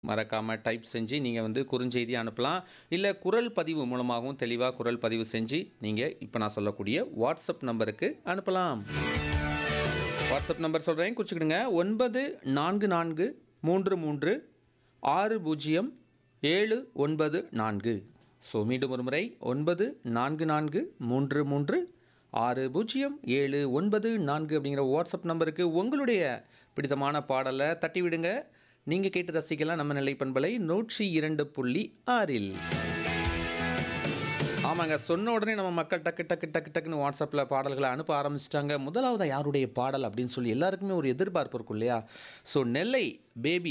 மறக்காமல் டைப் செஞ்சு நீங்கள் வந்து குறுஞ்செய்தி அனுப்பலாம் இல்லை குரல் பதிவு மூலமாகவும் தெளிவாக குரல் பதிவு செஞ்சு நீங்கள் இப்போ நான் சொல்லக்கூடிய வாட்ஸ்அப் நம்பருக்கு அனுப்பலாம் வாட்ஸ்அப் நம்பர் சொல்கிறேன் குறிச்சிக்கிடுங்க ஒன்பது நான்கு நான்கு மூன்று மூன்று ஆறு பூஜ்ஜியம் ஏழு ஒன்பது நான்கு ஸோ மீண்டும் ஒரு முறை ஒன்பது நான்கு நான்கு மூன்று மூன்று ஆறு பூஜ்ஜியம் ஏழு ஒன்பது நான்கு அப்படிங்கிற வாட்ஸ்அப் நம்பருக்கு உங்களுடைய பிடித்தமான பாடலை தட்டி விடுங்க நீங்கள் கேட்டு ரசிக்கலாம் நம்ம நிலை பண்பலை நூற்றி இரண்டு புள்ளி ஆறில் ஆமாங்க சொன்ன உடனே நம்ம மக்கள் டக்கு டக்கு டக்கு டக்குன்னு வாட்ஸ்அப்பில் பாடல்களை அனுப்ப ஆரம்பிச்சிட்டாங்க முதலாவது யாருடைய பாடல் அப்படின்னு சொல்லி எல்லாருக்குமே ஒரு எதிர்பார்ப்பு இருக்கும் இல்லையா ஸோ நெல்லை பேபி